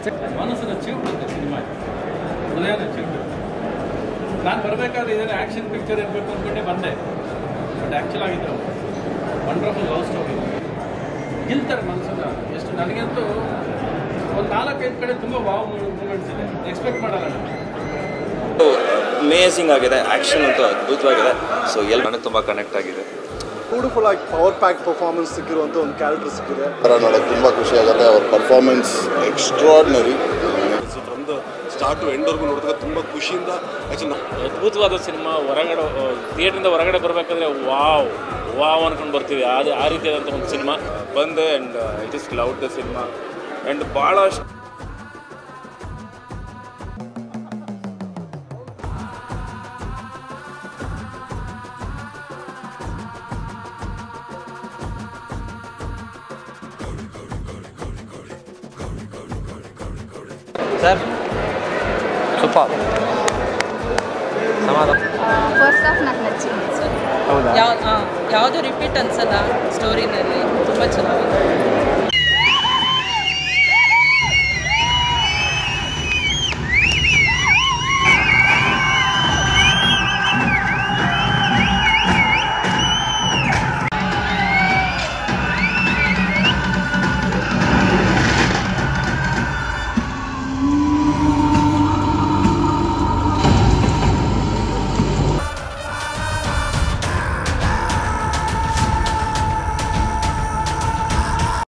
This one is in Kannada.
ಮನಸ್ಸನ್ನು ಚಿವುಟುತ್ತೆ ಸಿನಿಮಾ ಹೃದಯನ ಚಿವುಟುತ್ತೆ ನಾನು ಬರಬೇಕಾದ್ರೆ ಇದನ್ನು ಆ್ಯಕ್ಷನ್ ಪಿಕ್ಚರ್ ಇರಬೇಕು ಅಂದ್ಕೊಂಡೆ ಬಂದೆ ಬಟ್ ಆ್ಯಕ್ಚುಲ್ ಆಗಿದ್ದು ವಂಡರ್ಫುಲ್ ಲವ್ ಸ್ಟೋರಿ ಗೆಲ್ತಾರೆ ಮನಸ್ಸನ್ನ ಎಷ್ಟು ನನಗಂತೂ ಒಂದು ನಾಲ್ಕೈದು ಕಡೆ ತುಂಬ ವಾವ್ ಮೂಮೆಂಟ್ಸ್ ಇದೆ ಎಕ್ಸ್ಪೆಕ್ಟ್ ಮಾಡಲ್ಲ ನಾನು ಅಮೇಸಿಂಗ್ ಆಗಿದೆ ಆ್ಯಕ್ಷನ್ ಅಂತೂ ಅದ್ಭುತವಾಗಿದೆ ಸೊ ಎಲ್ಲಿ ನನಗೆ ತುಂಬ ಕನೆಕ್ಟ್ ಆಗಿದೆ ಬ್ಯೂಟಿಫುಲ್ ಆಗಿ ಪವರ್ ಪ್ಯಾಕ್ ಪರ್ಫಾರ್ಮೆನ್ಸ್ ಸಿಕ್ಕಿರುವಂಥ ಒಂದು ಕ್ಯಾರೆಕ್ಟರ್ ಸಿಕ್ಕಿದೆ ಥರ ನೋಡೋಕೆ ತುಂಬ ಖುಷಿ ಆಗುತ್ತೆ ಅವ್ರ performance extraordinary from the start to ಎಂಡ್ವರೆಗೂ ನೋಡಿದಾಗ ತುಂಬ ಖುಷಿಯಿಂದ ಆ್ಯಕ್ಚುಲಿ ಅದ್ಭುತವಾದ ಸಿನಿಮಾ ಹೊರಗಡೆ ಥಿಯೇಟ್ರಿಂದ ಹೊರಗಡೆ ಬರಬೇಕಾದ್ರೆ ವಾವ್ ವಾವ್ ಅನ್ಕೊಂಡು ಬರ್ತೀವಿ ಅದು ಆ ರೀತಿಯಾದಂಥ ಒಂದು ಸಿನಿಮಾ ಬಂದೆ and it is loud the cinema and ಭಾಳ ಸರ್ ಸೂಪರ್ ಸಮಾಧಾನ ಫಸ್ಟ್ ಹಾಫ್ నాకు నచ్చింది ಹೌದಾ ಯಾವ ಯಾವುದು ರಿಪೀಟ್ ಅನ್ಸಲ್ಲ ಸ್ಟೋರಿನಲ್ಲಿ ತುಂಬ ಚೆನ್ನಾಗಿದೆ